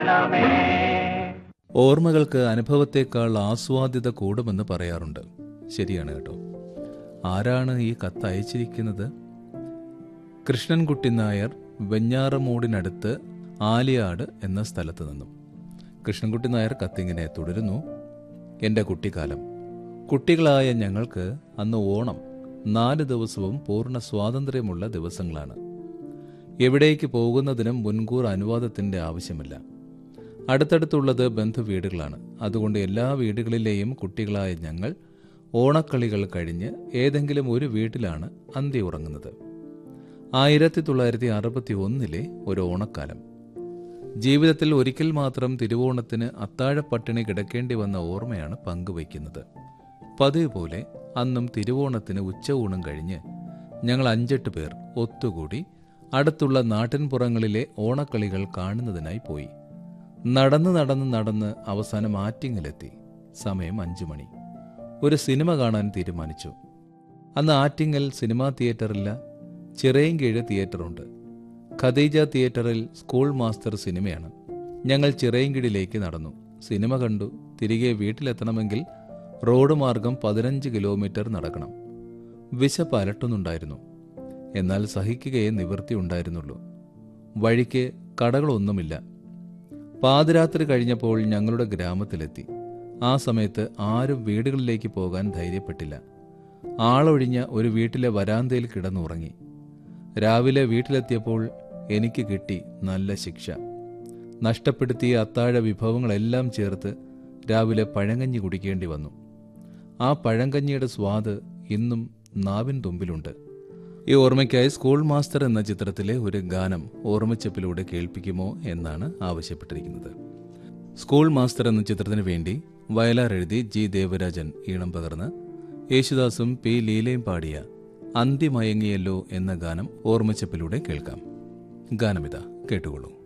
ഓർമ്മകൾക്ക് അനുഭവത്തേക്കാൾ ആസ്വാദ്യത കൂടുമെന്ന് പറയാറുണ്ട് ശരിയാണ് കേട്ടോ ആരാണ് ഈ കത്ത് അയച്ചിരിക്കുന്നത് കൃഷ്ണൻകുട്ടി നായർ വെഞ്ഞാറമൂടിനടുത്ത് ആലിയാട് എന്ന സ്ഥലത്ത് നിന്നും കൃഷ്ണൻകുട്ടി നായർ കത്തിങ്ങനെ തുടരുന്നു എൻ്റെ കുട്ടിക്കാലം കുട്ടികളായ ഞങ്ങൾക്ക് അന്ന് ഓണം നാല് ദിവസവും പൂർണ്ണ സ്വാതന്ത്ര്യമുള്ള ദിവസങ്ങളാണ് എവിടേക്ക് പോകുന്നതിനും മുൻകൂർ അനുവാദത്തിൻ്റെ ആവശ്യമില്ല അടുത്തടുത്തുള്ളത് ബന്ധുവീടുകളാണ് അതുകൊണ്ട് എല്ലാ വീടുകളിലെയും കുട്ടികളായ ഞങ്ങൾ ഓണക്കളികൾ കഴിഞ്ഞ് ഏതെങ്കിലും ഒരു വീട്ടിലാണ് അന്തി ഉറങ്ങുന്നത് ആയിരത്തി തൊള്ളായിരത്തി അറുപത്തി ഒന്നിലെ ഒരു ഓണക്കാലം ജീവിതത്തിൽ ഒരിക്കൽ മാത്രം തിരുവോണത്തിന് അത്താഴപ്പട്ടിണി കിടക്കേണ്ടി വന്ന ഓർമ്മയാണ് പങ്കുവയ്ക്കുന്നത് പതിവ് പോലെ അന്നും തിരുവോണത്തിന് ഉച്ചയൂണും കഴിഞ്ഞ് ഞങ്ങൾ അഞ്ചെട്ട് പേർ ഒത്തുകൂടി അടുത്തുള്ള നാട്ടിൻപുറങ്ങളിലെ ഓണക്കളികൾ കാണുന്നതിനായി പോയി നടന്ന് നടന്ന് നടന്ന് അവസാനം ആറ്റിങ്ങിലെത്തി സമയം അഞ്ചു മണി ഒരു സിനിമ കാണാൻ തീരുമാനിച്ചു അന്ന് ആറ്റിങ്ങൽ സിനിമാ തിയേറ്ററില്ല ചിറയൻകീഴ് തിയേറ്ററുണ്ട് ഖദീജ തിയേറ്ററിൽ സ്കൂൾ മാസ്റ്റർ സിനിമയാണ് ഞങ്ങൾ ചിറയൻകീഴിലേക്ക് നടന്നു സിനിമ കണ്ടു തിരികെ വീട്ടിലെത്തണമെങ്കിൽ റോഡ് മാർഗം പതിനഞ്ച് കിലോമീറ്റർ നടക്കണം വിശപ്പ് അലട്ടുന്നുണ്ടായിരുന്നു എന്നാൽ സഹിക്കുകയേ നിവൃത്തി ഉണ്ടായിരുന്നുള്ളൂ വഴിക്ക് കടകളൊന്നുമില്ല പാതിരാത്രി കഴിഞ്ഞപ്പോൾ ഞങ്ങളുടെ ഗ്രാമത്തിലെത്തി ആ സമയത്ത് ആരും വീടുകളിലേക്ക് പോകാൻ ധൈര്യപ്പെട്ടില്ല ആളൊഴിഞ്ഞ ഒരു വീട്ടിലെ വരാന്തയിൽ കിടന്നുറങ്ങി രാവിലെ വീട്ടിലെത്തിയപ്പോൾ എനിക്ക് കിട്ടി നല്ല ശിക്ഷ നഷ്ടപ്പെടുത്തിയ അത്താഴ വിഭവങ്ങളെല്ലാം ചേർത്ത് രാവിലെ പഴങ്കഞ്ഞി കുടിക്കേണ്ടി വന്നു ആ പഴങ്കഞ്ഞിയുടെ സ്വാദ് ഇന്നും നാവിൻ തുമ്പിലുണ്ട് ഈ ഓർമ്മയ്ക്കായി സ്കൂൾ മാസ്റ്റർ എന്ന ചിത്രത്തിലെ ഒരു ഗാനം ഓർമ്മച്ചപ്പിലൂടെ കേൾപ്പിക്കുമോ എന്നാണ് ആവശ്യപ്പെട്ടിരിക്കുന്നത് സ്കൂൾ മാസ്റ്റർ എന്ന ചിത്രത്തിന് വേണ്ടി വയലാർ എഴുതി ജി ദേവരാജൻ ഈണം പകർന്ന് യേശുദാസും പി ലീലയും പാടിയ അന്തിമയങ്ങിയല്ലോ എന്ന ഗാനം ഓർമ്മച്ചപ്പിലൂടെ കേൾക്കാം ഗാനമിത കേട്ടുകൊള്ളൂ